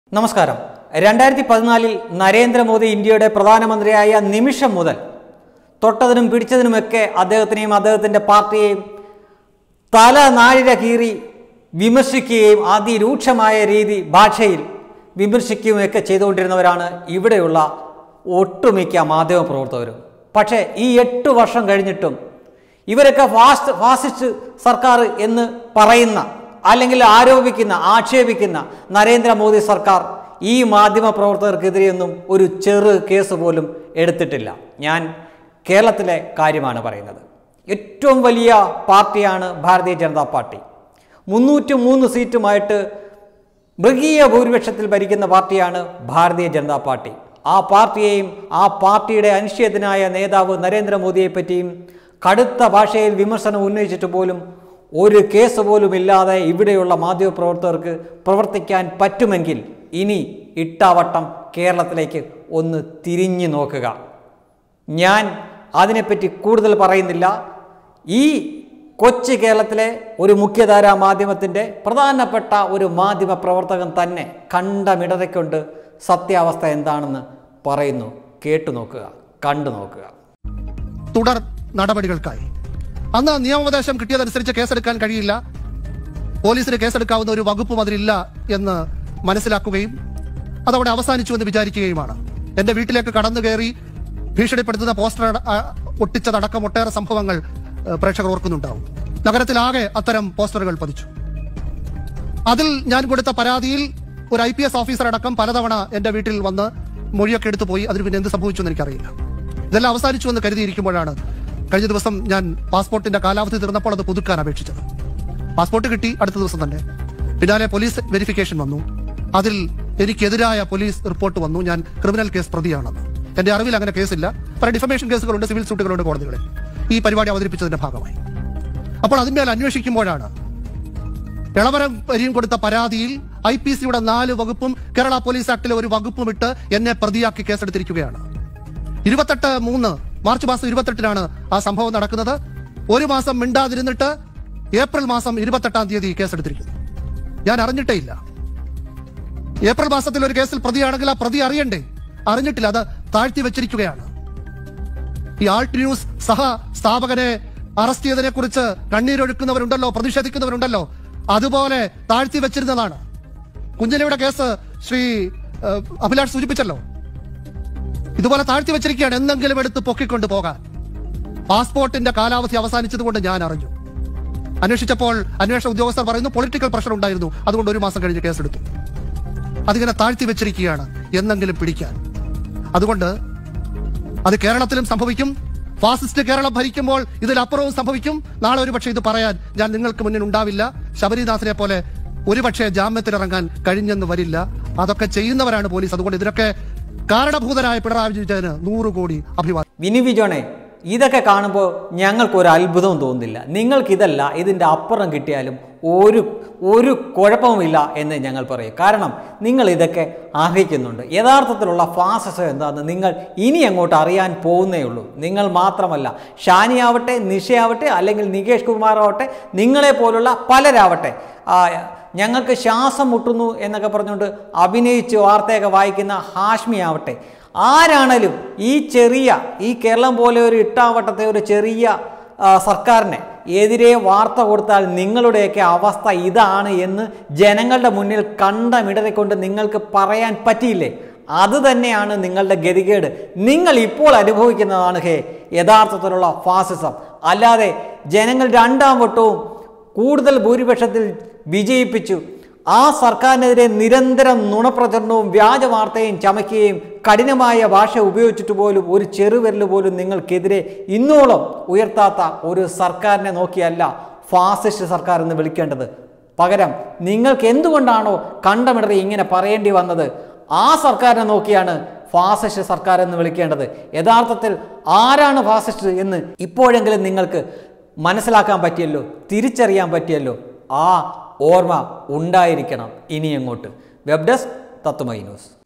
നമസ്കാരം രണ്ടായിരത്തി പതിനാലിൽ നരേന്ദ്രമോദി ഇന്ത്യയുടെ പ്രധാനമന്ത്രിയായ നിമിഷം മുതൽ തൊട്ടതിനും പിടിച്ചതിനുമൊക്കെ അദ്ദേഹത്തിനെയും അദ്ദേഹത്തിൻ്റെ പാർട്ടിയെയും തല നാഴിക കീറി വിമർശിക്കുകയും അതിരൂക്ഷമായ രീതി ഭാഷയിൽ വിമർശിക്കുകയുമൊക്കെ ചെയ്തുകൊണ്ടിരുന്നവരാണ് ഇവിടെയുള്ള ഒട്ടുമിക്ക മാധ്യമപ്രവർത്തകരും പക്ഷേ ഈ എട്ട് വർഷം കഴിഞ്ഞിട്ടും ഇവരൊക്കെ ഫാസ്റ്റ് ഫാസിസ്റ്റ് സർക്കാർ എന്ന് പറയുന്ന അല്ലെങ്കിൽ ആരോപിക്കുന്ന ആക്ഷേപിക്കുന്ന നരേന്ദ്രമോദി സർക്കാർ ഈ മാധ്യമ പ്രവർത്തകർക്കെതിരെയൊന്നും ഒരു ചെറു കേസ് പോലും എടുത്തിട്ടില്ല ഞാൻ കേരളത്തിലെ കാര്യമാണ് പറയുന്നത് ഏറ്റവും വലിയ പാർട്ടിയാണ് ഭാരതീയ ജനതാ പാർട്ടി മുന്നൂറ്റി മൂന്ന് സീറ്റുമായിട്ട് മൃഗീയ ഭൂരിപക്ഷത്തിൽ ഭരിക്കുന്ന പാർട്ടിയാണ് ഭാരതീയ ജനതാ പാർട്ടി ആ പാർട്ടിയെയും ആ പാർട്ടിയുടെ അനിശ്ചിതനായ നേതാവ് നരേന്ദ്രമോദിയെ പറ്റിയും കടുത്ത ഭാഷയിൽ വിമർശനം ഉന്നയിച്ചിട്ട് പോലും ഒരു കേസ് പോലും ഇല്ലാതെ ഇവിടെയുള്ള മാധ്യമപ്രവർത്തകർക്ക് പ്രവർത്തിക്കാൻ പറ്റുമെങ്കിൽ ഇനി ഇട്ടാവട്ടം കേരളത്തിലേക്ക് ഒന്ന് തിരിഞ്ഞു നോക്കുക ഞാൻ അതിനെപ്പറ്റി കൂടുതൽ പറയുന്നില്ല ഈ കൊച്ചു കേരളത്തിലെ ഒരു മുഖ്യധാരാ മാധ്യമത്തിൻ്റെ പ്രധാനപ്പെട്ട ഒരു മാധ്യമ പ്രവർത്തകൻ തന്നെ കണ്ടമിടതയ്ക്കൊണ്ട് സത്യാവസ്ഥ എന്താണെന്ന് പറയുന്നു കേട്ടു നോക്കുക കണ്ടു നോക്കുക തുടർ നടപടികൾക്കായി അന്ന് നിയമോപദേശം കിട്ടിയതനുസരിച്ച് കേസെടുക്കാൻ കഴിയില്ല പോലീസിന് കേസെടുക്കാവുന്ന ഒരു വകുപ്പും അതിലില്ല എന്ന് മനസ്സിലാക്കുകയും അതവിടെ അവസാനിച്ചു എന്ന് വിചാരിക്കുകയുമാണ് എന്റെ വീട്ടിലേക്ക് കടന്നു കയറി ഭീഷണിപ്പെടുത്തുന്ന പോസ്റ്റർ അട- ആ, ഒട്ടിച്ചതടക്കം ഒട്ടേറെ സംഭവങ്ങൾ ഏഹ്, പ്രേക്ഷകർ ഓർക്കുന്നുണ്ടാവും നഗരത്തിലാകെ അത്തരം പോസ്റ്ററുകൾ പതിച്ചു അതിൽ ഞാൻ കൊടുത്ത പരാതിയിൽ ഒരു ഐ പി എസ് ഓഫീസർ അടക്കം പലതവണ എന്റെ വീട്ടിൽ വന്ന് മൊഴിയൊക്കെ എടുത്തു പോയി അതിന് പിന്നെ എന്ത് സംഭവിച്ചു എന്ന് എനിക്കറിയില്ല ഇതെല്ലാം അവസാനിച്ചു എന്ന് കരുതിയിരിക്കുമ്പോഴാണ് കഴിഞ്ഞ ദിവസം ഞാൻ പാസ്പോർട്ടിന്റെ കാലാവധി തീർന്നപ്പോൾ അത് പുതുക്കാൻ അപേക്ഷിച്ചത് പാസ്പോർട്ട് കിട്ടി അടുത്ത ദിവസം തന്നെ പിന്നാലെ പോലീസ് വെരിഫിക്കേഷൻ വന്നു അതിൽ എനിക്കെതിരായ പോലീസ് റിപ്പോർട്ട് വന്നു ഞാൻ ക്രിമിനൽ കേസ് പ്രതിയാണെന്ന് എന്റെ അറിവിൽ അങ്ങനെ കേസില്ല പല ഡിഫമേഷൻ കേസുകളുണ്ട് സിവിൽ സൂട്ടുകളുണ്ട് കോടതികളിൽ ഈ പരിപാടി അവതരിപ്പിച്ചതിന്റെ ഭാഗമായി അപ്പോൾ അതിന്മേൽ അന്വേഷിക്കുമ്പോഴാണ് ഇളവരം വരിയും കൊടുത്ത പരാതിയിൽ ഐ പി സിയുടെ നാല് വകുപ്പും കേരള പോലീസ് ആക്ടിലെ ഒരു വകുപ്പും ഇട്ട് എന്നെ പ്രതിയാക്കി കേസെടുത്തിരിക്കുകയാണ് ഇരുപത്തെട്ട് മൂന്ന് മാർച്ച് മാസം ഇരുപത്തെട്ടിനാണ് ആ സംഭവം നടക്കുന്നത് ഒരു മാസം മിണ്ടാതിരുന്നിട്ട് ഏപ്രിൽ മാസം ഇരുപത്തെട്ടാം തീയതി കേസെടുത്തിരിക്കുന്നു ഞാൻ അറിഞ്ഞിട്ടേ ഇല്ല ഏപ്രിൽ മാസത്തിൽ ഒരു കേസിൽ പ്രതിയാണെങ്കിൽ ആ പ്രതി അറിയണ്ടേ അറിഞ്ഞിട്ടില്ല അത് താഴ്ത്തി വെച്ചിരിക്കുകയാണ് ഈ ആൾട്ട് ന്യൂസ് സഹ സ്ഥാപകനെ അറസ്റ്റ് ചെയ്തതിനെ കുറിച്ച് കണ്ണീരൊഴുക്കുന്നവരുണ്ടല്ലോ പ്രതിഷേധിക്കുന്നവരുണ്ടല്ലോ അതുപോലെ താഴ്ത്തി വെച്ചിരുന്നതാണ് കുഞ്ഞിലയുടെ കേസ് ശ്രീ ഏഹ്, അഭിലാഷ് സൂചിപ്പിച്ചല്ലോ ഇതുപോലെ താഴ്ത്തി വെച്ചിരിക്കുകയാണ് എന്തെങ്കിലും എടുത്ത് പൊക്കിക്കൊണ്ട് പോകാൻ പാസ്പോർട്ടിന്റെ കാലാവധി അവസാനിച്ചതുകൊണ്ട് ഞാൻ അറിഞ്ഞു അന്വേഷിച്ചപ്പോൾ അന്വേഷണ ഉദ്യോഗസ്ഥർ പറയുന്നു പൊളിറ്റിക്കൽ പ്രഷർ ഉണ്ടായിരുന്നു അതുകൊണ്ട് ഒരു മാസം കഴിഞ്ഞ് കേസെടുത്തു അതിങ്ങനെ താഴ്ത്തി വെച്ചിരിക്കുകയാണ് എന്നെങ്കിലും പിടിക്കാൻ അതുകൊണ്ട് അത് കേരളത്തിലും സംഭവിക്കും ഫാസിസ്റ്റ് കേരളം ഭരിക്കുമ്പോൾ ഇതിലപ്പുറവും സംഭവിക്കും നാളെ ഒരുപക്ഷെ ഇത് പറയാൻ ഞാൻ നിങ്ങൾക്ക് മുന്നിൽ ഉണ്ടാവില്ല ശബരിനാഥിനെ പോലെ ഒരുപക്ഷെ ജാമ്യത്തിലിറങ്ങാൻ കഴിഞ്ഞെന്ന് വരില്ല അതൊക്കെ ചെയ്യുന്നവരാണ് പോലീസ് അതുകൊണ്ട് ഇതിനൊക്കെ കാരണഭൂതനായ പിണറായി വിജയന് നൂറ് കോടി അഭിവാദ്യം വിനി വിജോണെ ഇതൊക്കെ കാണുമ്പോൾ ഞങ്ങൾക്കൊരു അത്ഭുതവും തോന്നുന്നില്ല നിങ്ങൾക്കിതല്ല ഇതിൻ്റെ അപ്പുറം കിട്ടിയാലും ഒരു ഒരു കുഴപ്പവുമില്ല എന്ന് ഞങ്ങൾ പറയും കാരണം നിങ്ങൾ ഇതൊക്കെ അർഹിക്കുന്നുണ്ട് യഥാർത്ഥത്തിലുള്ള ഫാസസ് എന്താണെന്ന് നിങ്ങൾ ഇനി അങ്ങോട്ട് അറിയാൻ പോകുന്നേ ഉള്ളൂ നിങ്ങൾ മാത്രമല്ല ഷാനിയാവട്ടെ നിഷയാവട്ടെ അല്ലെങ്കിൽ നികേഷ് കുമാറാവട്ടെ നിങ്ങളെ പോലുള്ള പലരാവട്ടെ ആ, ഞങ്ങൾക്ക് ശ്വാസം മുട്ടുന്നു എന്നൊക്കെ പറഞ്ഞുകൊണ്ട് അഭിനയിച്ച് വാർത്തയൊക്കെ വായിക്കുന്ന ഹാഷ്മി ആവട്ടെ ആരാണേലും ഈ ചെറിയ ഈ കേരളം പോലെ ഒരു ഇട്ടാവട്ടത്തെ ഒരു ചെറിയ ആ, സർക്കാരിനെ എതിരെ വാർത്ത കൊടുത്താൽ നിങ്ങളുടെയൊക്കെ അവസ്ഥ ഇതാണ് എന്ന് ജനങ്ങളുടെ മുന്നിൽ കണ്ടമിടറിക്കൊണ്ട് നിങ്ങൾക്ക് പറയാൻ പറ്റിയില്ലേ അത് തന്നെയാണ് നിങ്ങളുടെ ഗതികേട് നിങ്ങൾ ഇപ്പോൾ അനുഭവിക്കുന്നതാണ് ഹേ യഥാർത്ഥത്തിലുള്ള ഫാസിസം അല്ലാതെ ജനങ്ങൾ രണ്ടാം വട്ടവും കൂടുതൽ ഭൂരിപക്ഷത്തിൽ വിജയിപ്പിച്ചു ആ സർക്കാരിനെതിരെ നിരന്തരം നുണപ്രചരണവും വ്യാജ വാർത്തയും ചമയ്ക്കുകയും കഠിനമായ ഭാഷ ഉപയോഗിച്ചിട്ട് പോലും ഒരു ചെറുവിരൽ പോലും നിങ്ങൾക്കെതിരെ ഇന്നോളം ഉയർത്താത്ത ഒരു സർക്കാരിനെ നോക്കിയല്ല ഫാസിസ്റ്റ് സർക്കാർ എന്ന് വിളിക്കേണ്ടത് പകരം നിങ്ങൾക്ക് എന്തുകൊണ്ടാണോ കണ്ടമിടറി ഇങ്ങനെ പറയേണ്ടി വന്നത് ആ സർക്കാരിനെ നോക്കിയാണ് ഫാസിസ്റ്റ് സർക്കാർ എന്ന് വിളിക്കേണ്ടത് യഥാർത്ഥത്തിൽ ആരാണ് ഫാസിസ്റ്റ് എന്ന് ഇപ്പോഴെങ്കിലും നിങ്ങൾക്ക് മനസ്സിലാക്കാൻ പറ്റിയല്ലോ തിരിച്ചറിയാൻ പറ്റിയല്ലോ ആ ഓർമ്മ ഉണ്ടായിരിക്കണം ഇനി അങ്ങോട്ട് വെബ് ഡെസ്ക് തത്വമൈ ന്യൂസ്